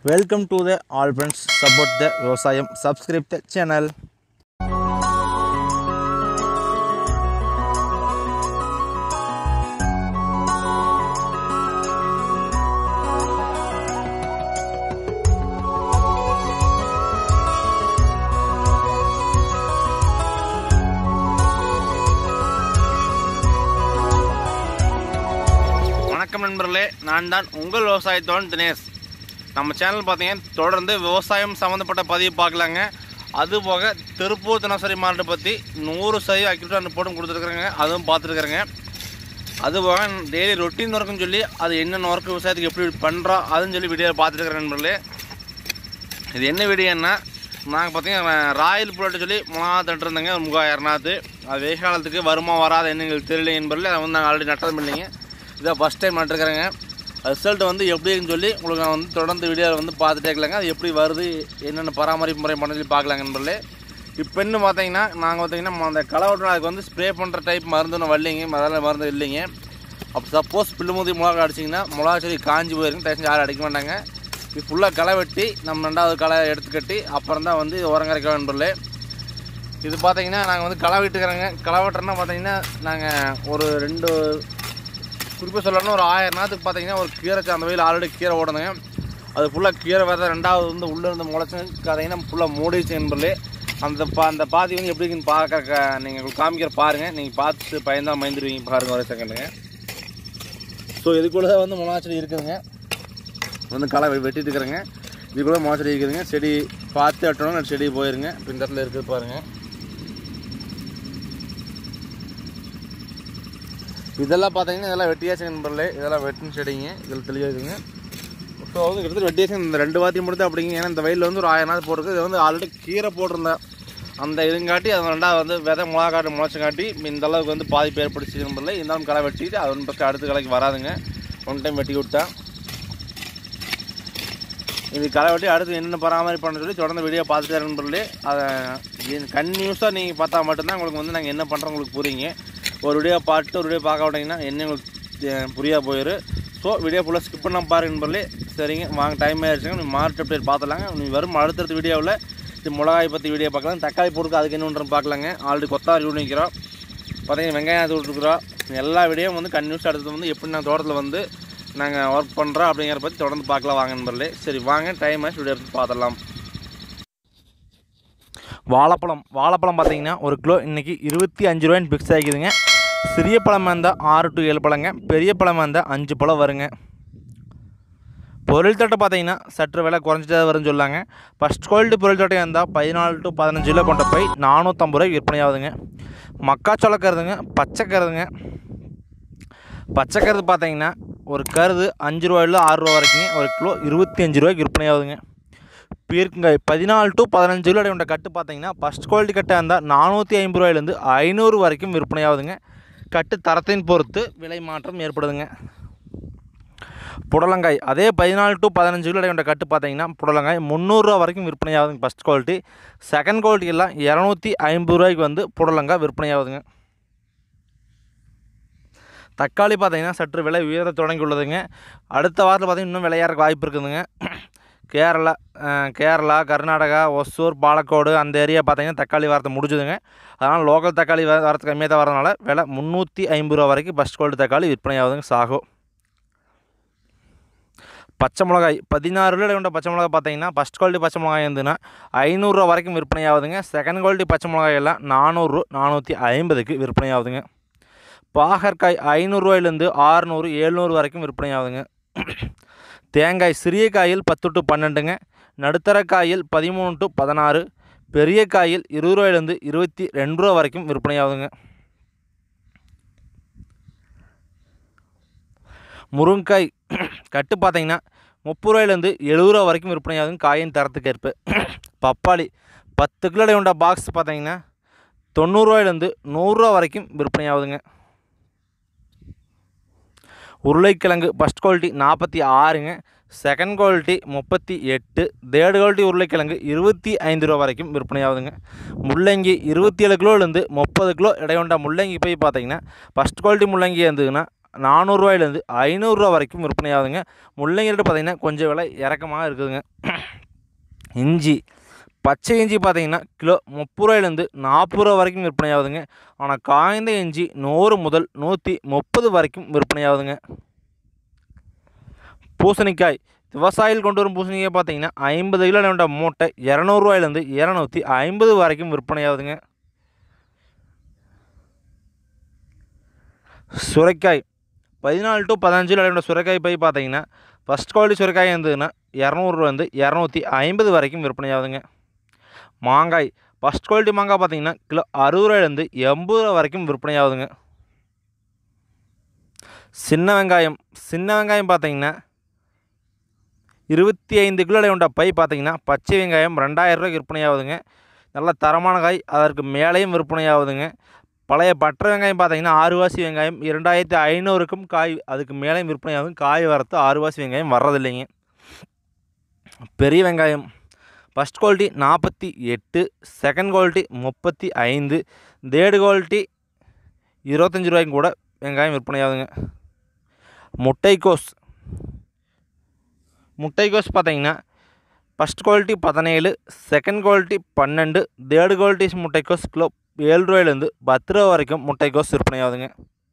welcome to the all friends support the விவசாயம் subscribe the channel வணக்கம் நண்பர்களே நான் தான் உங்கள் விவசாயத்தோன் தினேஷ் நம்ம சேனல் பார்த்தீங்கன்னா தொடர்ந்து விவசாயம் சம்மந்தப்பட்ட பதிவு பார்க்கலாங்க அதுபோக திருப்பூர் தினசரி மார்க்கெட்டை பற்றி நூறு சதவீதம் அக்யூரேட் ரிப்போர்ட்டும் கொடுத்துருக்குறேங்க அதுவும் பார்த்துருக்குறேங்க அதுபோக டெய்லி ரொட்டீன் ஒர்க்குன்னு சொல்லி அது என்னென்ன ஒர்க் விவசாயத்துக்கு எப்படி பண்ணுறோம் அதுன்னு சொல்லி வீடியோ பார்த்துருக்குறேன் நண்பர்களே இது என்ன வீடியோன்னா நாங்கள் பார்த்தீங்கன்னா ராயல் புல்லட் சொல்லி மூணாவது நட்டுருந்தேங்க ஒரு மூவாயிரம் நாற்று அது வெயில் காலத்துக்கு வருமா வராது என்ன எங்களுக்கு தெரியல என்பதில் அதை வந்து நாங்கள் ஆல்ரெடி நட்டதும் இல்லைங்க இதை ஃபஸ்ட் டைம் நட்டுருக்குறேங்க ரிசல்ட் வந்து எப்படின்னு சொல்லி உங்களுக்கு நான் வந்து தொடர்ந்து வீடியோவில் வந்து பார்த்துட்டே இருக்கலாங்க அது எப்படி வருது என்னென்ன பராமரிப்பு முறை பண்ண சொல்லி பார்க்கலாங்க நண்பர்களே இப்போ இன்னும் பார்த்தீங்கன்னா நாங்கள் பார்த்தீங்கன்னா அந்த களை ஓட்டுனா அதுக்கு வந்து ஸ்ப்ரே பண்ணுற டைப் மருந்து ஒன்றும் வரலைங்க அதெல்லாம் மருந்து இல்லைங்க அப்போ சப்போஸ் பில்லு மூதி மிளகா அடிச்சிங்கன்னா மிளகா செடி காஞ்சி போயிருங்க தயவு செஞ்சு யாரும் அடிக்க மாட்டாங்க இது ஃபுல்லாக களை வெட்டி நம்ம ரெண்டாவது களை எடுத்து கட்டி அப்புறம் தான் வந்து உரம் கரைக்க நண்பர்களே இது பார்த்தீங்கன்னா நாங்கள் வந்து களை வெட்டுக்கிறோங்க களை வெட்டுறோன்னா பார்த்தீங்கன்னா நாங்கள் ஒரு ரெண்டு குறிப்பாக சொல்லணும்னா ஒரு ஆயிரம் நாற்றுக்கு பார்த்தீங்கன்னா ஒரு கீரை அந்த வயலில் ஆல்ரெடி கீரை ஓடணுங்க அது ஃபுல்லாக கீரை விதை ரெண்டாவது வந்து உள்ளே இருந்து முளைச்சுங்க பார்த்தீங்கன்னா ஃபுல்லாக மூடிச்சு என்பதிலே அந்த பா அந்த பாதி வந்து எப்படி இருக்குன்னு பார்க்க நீங்கள் காமிக்கிற பாருங்கள் நீங்கள் பார்த்து பயந்தா பயந்துருவீங்க பாருங்கள் ஒரு செகண்டுங்க ஸோ இதுக்குள்ளே தான் வந்து மிளகா செடி இருக்குதுங்க வந்து களை வெ- வெட்டிட்டு இருக்கிறேங்க இதுக்குள்ளே மிளகா செடி இருக்குதுங்க செடி பார்த்து வெட்டணும் செடி போயிருங்க இப்போ இந்த இடத்துல இருக்குது பாருங்கள் இதெல்லாம் பார்த்தீங்கன்னா இதெல்லாம் வெட்டியாச்சு நண்பர்களே இதெல்லாம் வெட்டின செடிங்க இதில் தெளிவாக இருக்குங்க ஸோ வந்து கிட்டத்தட்ட வெட்டியாச்சு இந்த ரெண்டு வாத்தியம் மட்டும் அப்படிங்க ஏன்னா இந்த வயலில் வந்து ஒரு ஆயிரம் நாள் போட்டிருக்கு இது வந்து ஆல்ரெடி கீரை போட்டிருந்தேன் அந்த இதுங்காட்டி அது ரெண்டாவது வந்து விதை மிளகா காட்டு முளைச்சங்காட்டி இந்த அளவுக்கு வந்து பாதிப்பு ஏற்படுச்சு நண்பர்களே இருந்தாலும் களை வெட்டிட்டு அது ஒன்று பக்கம் அடுத்த கலைக்கு வராதுங்க ஒன் டைம் வெட்டி விட்டா இது களை வெட்டி அடுத்து என்னென்ன பராமரிப்பு பண்ண சொல்லி தொடர்ந்து வீடியோ பார்த்துட்டே நண்பர்களே அதை கன்யூஸாக நீங்கள் பார்த்தா மட்டும்தான் உங்களுக்கு வந்து நாங்கள் என்ன பண்ணுறோம் உங்களுக்கு புரியுங்க ஒரு வீடியோ பார்த்துட்டு ஒரு வீடியோ பார்க்க விட்டீங்கன்னா என்ன உங்களுக்கு அஹ், புரியா போயிரு ஸோ வீடியோ ஃபுல்லாக ஸ்கிப் பண்ணாம பாருங்க நண்பர்களே சரிங்க வாங்க டைம் ஆயிடுச்சுங்க நீ மார்ச் அப்டேட் பார்த்துலாங்க நீ வரும் அடுத்தடுத்த வீடியோவில் இது மிளகாய் பற்றி வீடியோ பார்க்கலாம் தக்காளி போடுறது அதுக்கு என்ன பண்ணுறோம் பார்க்கலாங்க ஆல்ரெடி கொத்தாரி நிற்கிறோம் பார்த்தீங்கன்னா வெங்காயம் விட்டுருக்குறோம் எல்லா வீடியோவும் வந்து கன்யூஸ் அடுத்தது வந்து எப்படி நான் தோட்டத்தில் வந்து நாங்கள் ஒர்க் பண்ணுறோம் அப்படிங்கிற பற்றி தொடர்ந்து பார்க்கலாம் வாங்க நண்பர்களே சரி வாங்க டைம் ஆச்சு வீடியோ எடுத்து பார்த்துடலாம் வாழைப்பழம் வாழைப்பழம் பார்த்தீங்கன்னா ஒரு கிலோ இன்றைக்கி இருபத்தி அஞ்சு ரூபாய்னு ஃபிக்ஸ் ஆகிக்குதுங்க சிறிய பழமாக இருந்தால் ஆறு டு ஏழு பழங்க பெரிய பழமாக இருந்தால் அஞ்சு பழம் வருங்க பொருள் தட்டை பார்த்தீங்கன்னா சற்று விலை குறைஞ்சிட்டே வரும்னு சொல்லாங்க ஃபஸ்ட் குவாலிட்டி பொருள் தட்டையாக இருந்தால் பதினாலு டு பதினஞ்சு கிலோ கொண்ட போய் நானூற்றம்பது ரூபாய்க்கு விற்பனையாகுதுங்க மக்காச்சோள கருதுங்க பச்சை கருதுங்க பச்சை கருது பார்த்தீங்கன்னா ஒரு கருது அஞ்சு ரூபாயில ஆறு ரூபா வரைக்குங்க ஒரு கிலோ இருபத்தி அஞ்சு ரூபாய்க்கு விற்பனையாகுதுங்க பீர்க்கங்காய் பதினாலு டு பதினஞ்சு கிலோ கொண்ட கட்டு பார்த்தீங்கன்னா ஃபஸ்ட் குவாலிட்டி கட்டாக இருந்தால் நானூற்றி ஐம்பது ரூபாயிலேருந்து ஐநூறு வரைக்கும் விற்பனையாகுதுங்க கட்டு தரத்தின் பொறுத்து விலை மாற்றம் ஏற்படுதுங்க புடலங்காய் அதே பதினாலு டு பதினஞ்சு கிலோ கொண்ட கட்டு பார்த்தீங்கன்னா புடலங்காய் முந்நூறுரூவா வரைக்கும் விற்பனையாகுதுங்க ஃபஸ்ட் குவாலிட்டி செகண்ட் குவாலிட்டி எல்லாம் இரநூத்தி ஐம்பது ரூபாய்க்கு வந்து புடலங்காய் விற்பனையாகுதுங்க தக்காளி பார்த்தீங்கன்னா சற்று விலை உயர தொடங்கி உள்ளதுங்க அடுத்த வாரத்தில் பார்த்தீங்கன்னா இன்னும் விலையேறக்கு வாய்ப்பு இருக்குதுங்க கேரளா அஹ், கேரளா கர்நாடகா ஒசூர் பாலக்கோடு அந்த ஏரியா பார்த்தீங்கன்னா தக்காளி வரத்தை முடிஞ்சுதுங்க அதனால் லோக்கல் தக்காளி வர வரத்து கம்மியாக தான் வரதுனால விலை முந்நூற்றி ஐம்பது ரூபா வரைக்கும் ஃபஸ்ட் குவாலிட்டி தக்காளி விற்பனை ஆகுதுங்க சாகோ பச்சை மிளகாய் பதினாறு ரூபாய் கொண்ட பச்சை மிளகாய் பார்த்தீங்கன்னா ஃபஸ்ட் குவாலிட்டி பச்சை மிளகாய் இருந்துன்னா ஐநூறுரூவா வரைக்கும் விற்பனை ஆகுதுங்க செகண்ட் குவாலிட்டி பச்சை மிளகாய் எல்லாம் நானூறு நானூற்றி ஐம்பதுக்கு விற்பனை ஆகுதுங்க பாகற்காய் ஐநூறுரூவாயிலேருந்து ஆறுநூறு எழுநூறு வரைக்கும் விற்பனை ஆகுதுங்க தேங்காய் சிறிய காயில் பத்து டு பன்னெண்டுங்க நடுத்தர காயில் பதிமூணு டு பதினாறு பெரிய காயில் இருபது ரூபாயிலேருந்து இருபத்தி ரெண்டு ரூபா வரைக்கும் விற்பனை ஆகுதுங்க முருங்கைக்காய் கட்டு பார்த்தீங்கன்னா முப்பது ரூபாயிலேருந்து எழுபது ரூபா வரைக்கும் விற்பனை ஆகுதுங்க காயின் தரத்துக்கு ஏற்ப பப்பாளி பத்து கிலோ உண்ட பாக்ஸ் பார்த்தீங்கன்னா தொண்ணூறுரூவாயிலேருந்து நூறுரூவா வரைக்கும் விற்பனை ஆகுதுங்க உருளைக்கிழங்கு ஃபஸ்ட் குவாலிட்டி நாற்பத்தி ஆறுங்க செகண்ட் குவாலிட்டி முப்பத்தி எட்டு தேர்டு குவாலிட்டி உருளைக்கிழங்கு இருபத்தி ஐந்து ரூபா வரைக்கும் விற்பனை ஆகுதுங்க முள்ளங்கி இருபத்தி ஏழு கிலோலேருந்து முப்பது கிலோ இடையொண்ட முள்ளங்கி போய் பார்த்தீங்கன்னா ஃபஸ்ட் குவாலிட்டி முள்ளங்கி இருந்ததுன்னா நானூறுரூவாயிலேருந்து ஐநூறுரூவா வரைக்கும் விற்பனையாகுதுங்க முள்ளங்கி ரேட்டு பார்த்திங்கன்னா கொஞ்சம் விலை இறக்கமாக இருக்குதுங்க இஞ்சி பச்சை இஞ்சி பார்த்தீங்கன்னா கிலோ முப்பது ரூபாயிலேருந்து நாற்பது ரூபா வரைக்கும் விற்பனையாகுதுங்க ஆனால் காய்ந்த இஞ்சி நூறு முதல் நூற்றி முப்பது வரைக்கும் விற்பனையாகுதுங்க பூசணிக்காய் விவசாயிகள் கொண்டு வரும் பூசணிக்காய் பார்த்தீங்கன்னா ஐம்பது கிலோ கொண்ட மூட்டை இரநூறுவாயிலேருந்து இரநூத்தி ஐம்பது வரைக்கும் விற்பனையாகுதுங்க சுரைக்காய் பதினாலு டு பதினஞ்சு கிலோ சுரைக்காய் பை பார்த்தீங்கன்னா ஃபஸ்ட் குவாலிட்டி சுரைக்காய் இருந்ததுன்னா இரநூறுலேருந்து இரநூத்தி ஐம்பது வரைக்கும் விற்பனையாகுதுங்க மாங்காய் ஃபஸ்ட் குவாலிட்டி மாங்காய் பார்த்தீங்கன்னா கிலோ அறுபது ரூபாயிலேருந்து எண்பது ரூபா வரைக்கும் விற்பனையாகுதுங்க சின்ன வெங்காயம் சின்ன வெங்காயம் பார்த்தீங்கன்னா இருபத்தி ஐந்து கிலோ உண்ட பை பார்த்தீங்கன்னா பச்சை வெங்காயம் ரெண்டாயிரம் ரூபாய்க்கு விற்பனையாகுதுங்க நல்ல தரமான காய் அதற்கு மேலேயும் விற்பனையாகுதுங்க பழைய பட்டை வெங்காயம் பார்த்தீங்கன்னா ஆறுவாசி வெங்காயம் இரண்டாயிரத்தி ஐநூறுக்கும் காய் அதுக்கு மேலேயும் விற்பனையாகும் காய் வரத்து ஆறுவாசி வெங்காயம் வர்றதில்லைங்க பெரிய வெங்காயம் ஃபஸ்ட் குவாலிட்டி நாற்பத்தி எட்டு செகண்ட் குவாலிட்டி முப்பத்தி ஐந்து தேர்டு குவாலிட்டி இருபத்தஞ்சி ரூபாய்க்கும் கூட வெங்காயம் விற்பனையாகுதுங்க முட்டைக்கோஸ் முட்டைக்கோஸ் பார்த்தீங்கன்னா ஃபஸ்ட் குவாலிட்டி பதினேழு செகண்ட் குவாலிட்டி பன்னெண்டு தேர்டு குவாலிட்டி முட்டைக்கோஸ் கிலோ ஏழு ரூபாயிலேருந்து பத்து ரூபா வரைக்கும் முட்டைக்கோஸ் விற்பனையாகுதுங்க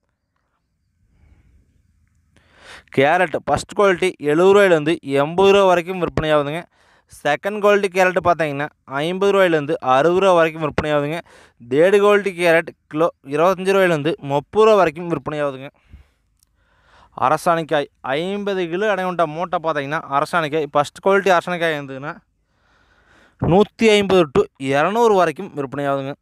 கேரட் ஃபஸ்ட் குவாலிட்டி எழுபது ரூபாயிலேருந்து எண்பது ரூபா வரைக்கும் விற்பனையாகுதுங்க செகண்ட் குவாலிட்டி கேரட் பார்த்தீங்கன்னா ஐம்பது ரூபாயிலேருந்து அறுபது ரூபா வரைக்கும் விற்பனையாகுதுங்க தேர்டு குவாலிட்டி கேரட் கிலோ இருபத்தஞ்சி ரூபாயிலேருந்து முப்பது ரூபா வரைக்கும் விற்பனையாகுதுங்க அரசாணிக்காய் ஐம்பது கிலோ எடை கொண்ட மூட்டை பார்த்தீங்கன்னா அரசாணிக்காய் ஃபஸ்ட் குவாலிட்டி அரசாணிக்காய் இருந்ததுன்னா நூற்றி ஐம்பது டு இரநூறு வரைக்கும் விற்பனையாகுதுங்க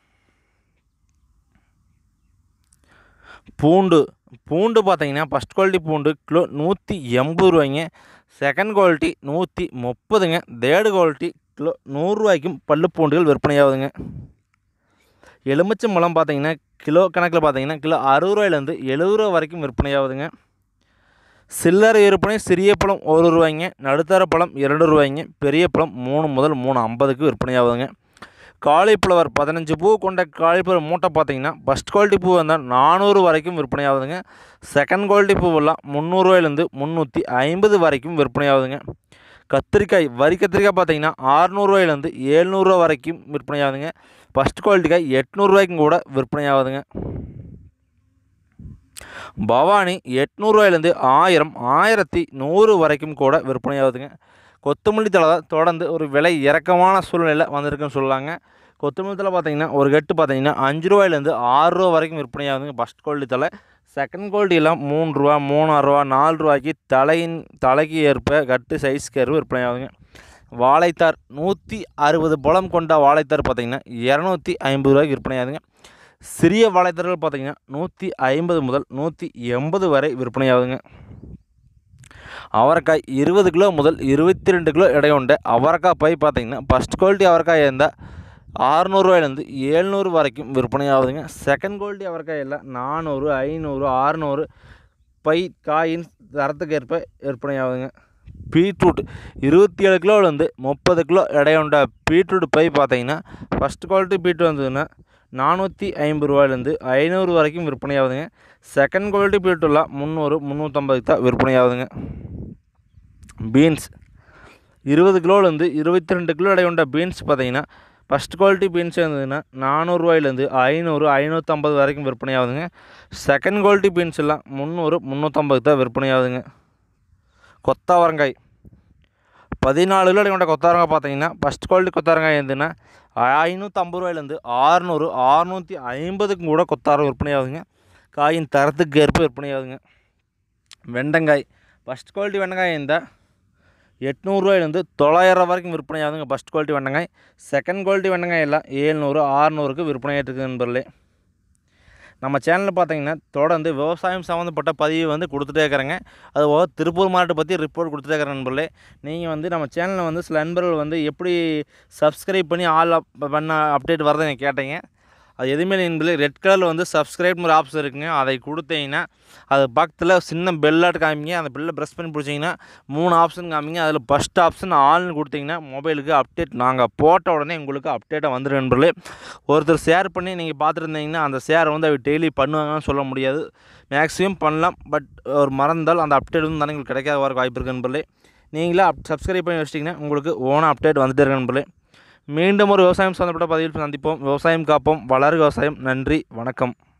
பூண்டு பூண்டு பார்த்தீங்கன்னா ஃபஸ்ட் குவாலிட்டி பூண்டு கிலோ நூற்றி எண்பது ரூபாய்ங்க செகண்ட் குவாலிட்டி நூற்றி முப்பதுங்க தேர்டு குவாலிட்டி கிலோ நூறுரூவாய்க்கும் பல்லு பூண்டுகள் விற்பனையாகுதுங்க எலுமிச்சம்பழம் பார்த்தீங்கன்னா கிலோ கணக்கில் பார்த்தீங்கன்னா கிலோ அறுபது ரூபாயிலேருந்து எழுபது ரூபா வரைக்கும் விற்பனையாகுதுங்க சில்லறை விற்பனை சிறிய பழம் ஒரு ரூபாய்ங்க நடுத்தர பழம் இரண்டு ரூபாய்ங்க பெரிய பழம் மூணு முதல் மூணு ஐம்பதுக்கு விற்பனையாகுதுங்க காலிஃப்ளவர் பதினஞ்சு பூ கொண்ட காலிஃப்ளவர் மூட்டை பார்த்தீங்கன்னா ஃபஸ்ட் குவாலிட்டி பூ வந்தால் நானூறு வரைக்கும் விற்பனையாகுதுங்க செகண்ட் குவாலிட்டி பூவெல்லாம் முந்நூறுரூவாயிலேருந்து முந்நூற்றி ஐம்பது வரைக்கும் விற்பனையாகுதுங்க கத்திரிக்காய் வரி கத்திரிக்காய் பார்த்தீங்கன்னா ஆறுநூறுவாயிலேருந்து ஏழ்நூறுரூவா வரைக்கும் விற்பனையாகுதுங்க ஃபஸ்ட் குவாலிட்டி காய் எட்நூறுரூவாய்க்கும் கூட விற்பனையாகுதுங்க பவானி எட்நூறுவாயிலேருந்து ஆயிரம் ஆயிரத்தி நூறு வரைக்கும் கூட விற்பனையாகுதுங்க கொத்தமல்லி தழை தான் தொடர்ந்து ஒரு விலை இறக்கமான சூழ்நிலையில் வந்திருக்குன்னு சொல்லலாங்க கொத்தமல்லி தழை பார்த்தீங்கன்னா ஒரு கட்டு பார்த்தீங்கன்னா அஞ்சு ரூபாயிலேருந்து ஆறு ரூபா வரைக்கும் விற்பனையாகுதுங்க ஃபஸ்ட் குவாலிட்டி தழை செகண்ட் குவாலிட்டியெல்லாம் மூணு ரூபா மூணாயிரம் ரூபா நாலு ரூபாய்க்கு தலையின் தலைக்கு ஏற்ப கட்டு சைஸ்க்கு ஏற்ப விற்பனையாகுதுங்க வாழைத்தார் நூற்றி அறுபது பழம் கொண்ட வாழைத்தார் பார்த்தீங்கன்னா இரநூத்தி ஐம்பது ரூபாய்க்கு விற்பனையாகுதுங்க சிறிய வாழைத்தார்கள் பார்த்தீங்கன்னா நூற்றி ஐம்பது முதல் நூற்றி எண்பது வரை விற்பனையாகுதுங்க அவரைக்காய் இருபது கிலோ முதல் இருபத்தி ரெண்டு கிலோ எடை கொண்ட அவரைக்காய் பை பார்த்தீங்கன்னா ஃபஸ்ட் குவாலிட்டி அவரைக்காய் இருந்தால் ஆறுநூறுவாயிலேருந்து ஏழ்நூறு வரைக்கும் விற்பனையாகுதுங்க செகண்ட் குவாலிட்டி அவரைக்காய் எல்லாம் நானூறு ஐநூறு ஆறுநூறு பை காயின் தரத்துக்கு ஏற்ப விற்பனையாகுதுங்க பீட்ரூட் இருபத்தி ஏழு கிலோலேருந்து முப்பது கிலோ எடையுண்ட பீட்ரூட் பை பார்த்தீங்கன்னா ஃபஸ்ட் குவாலிட்டி பீட்ரூட் வந்ததுன்னா நானூற்றி ஐம்பது ரூபாயிலேருந்து ஐநூறு வரைக்கும் விற்பனையாகுதுங்க செகண்ட் குவாலிட்டி பீட்ரூட்லாம் முந்நூறு முந்நூற்றம்பதுக்கு தான் விற்பனையாகுதுங்க பீன்ஸ் இருபது கிலோலேருந்து இருபத்தி ரெண்டு கிலோ எடை கொண்ட பீன்ஸ் பார்த்தீங்கன்னா ஃபஸ்ட் குவாலிட்டி பீன்ஸ் இருந்ததுன்னா நானூறுரூவாயிலேருந்து ஐநூறு ஐநூற்றம்பது வரைக்கும் விற்பனையாகுதுங்க செகண்ட் குவாலிட்டி பீன்ஸ் எல்லாம் முந்நூறு முந்நூற்றம்பது தான் விற்பனையாகுதுங்க கொத்தவரங்காய் பதினாலு கிலோ எடை கொண்ட கொத்தவரங்காய் பார்த்தீங்கன்னா ஃபஸ்ட் குவாலிட்டி கொத்தவரங்காய் இருந்ததுன்னா ஐநூற்றம்பது ரூபாயிலேருந்து ஆறுநூறு ஆறுநூற்றி ஐம்பதுக்கும் கூட கொத்தாரம் விற்பனையாகுதுங்க காயின் தரத்துக்கு ஏற்ப விற்பனையாகுதுங்க வெண்டங்காய் ஃபஸ்ட் குவாலிட்டி வெண்டங்காய் இருந்தால் எட்நூறுரூவாயிலேருந்து தொள்ளாயிரம் வரைக்கும் விற்பனையாகுதுங்க ஃபஸ்ட் குவாலிட்டி வெண்டங்காய் செகண்ட் குவாலிட்டி வெண்டங்காய் எல்லாம் ஏழ்நூறு ஆறுநூறுக்கு விற்பனையாகிட்டு இருக்குது நண்பர்களே நம்ம சேனலில் பார்த்தீங்கன்னா தொடர்ந்து விவசாயம் சம்மந்தப்பட்ட பதிவு வந்து கொடுத்துட்டே இருக்கிறேங்க அது போக திருப்பூர் மாவட்டத்தை பற்றி ரிப்போர்ட் கொடுத்துட்டே இருக்கிறேன் நண்பர்களே நீங்கள் வந்து நம்ம சேனலில் வந்து சில நண்பர்கள் வந்து எப்படி சப்ஸ்கிரைப் பண்ணி ஆல் அப் பண்ண அப்டேட் வரதை நீங்கள் கேட்டீங்க அது எதுவுமே என்பது ரெட் கலரில் வந்து சப்ஸ்கிரைப்னு ஒரு ஆப்ஷன் இருக்குங்க அதை கொடுத்தீங்கன்னா அது பக்கத்தில் சின்ன பெல்லாட்டு காமிங்க அந்த பெல்லை ப்ரெஸ் பண்ணி பிடிச்சிங்கன்னா மூணு ஆப்ஷன் காமிங்க அதில் ஃபஸ்ட் ஆப்ஷன் ஆல்னு கொடுத்தீங்கன்னா மொபைலுக்கு அப்டேட் நாங்கள் போட்ட உடனே உங்களுக்கு அப்டேட்டாக வந்துடும் நண்பர்களே ஒருத்தர் ஷேர் பண்ணி நீங்கள் பார்த்துருந்தீங்கன்னா அந்த ஷேரை வந்து அவர் டெய்லி பண்ணுவாங்கன்னு சொல்ல முடியாது மேக்ஸிமம் பண்ணலாம் பட் ஒரு மறந்தால் அந்த அப்டேட் வந்து தானே உங்களுக்கு கிடைக்காத வர வாய்ப்பு இருக்குது நண்பர்களே நீங்களே அப் சப்ஸ்கிரைப் பண்ணி வச்சிட்டிங்கன்னா உங்களுக்கு ஓனாக அப்டேட் வந்துட்டே இருக்கு நண்பர்களே மீண்டும் ஒரு விவசாயம் சம்மந்தப்பட்ட பதிவில் சந்திப்போம் விவசாயம் காப்போம் வளர் விவசாயம் நன்றி வணக்கம்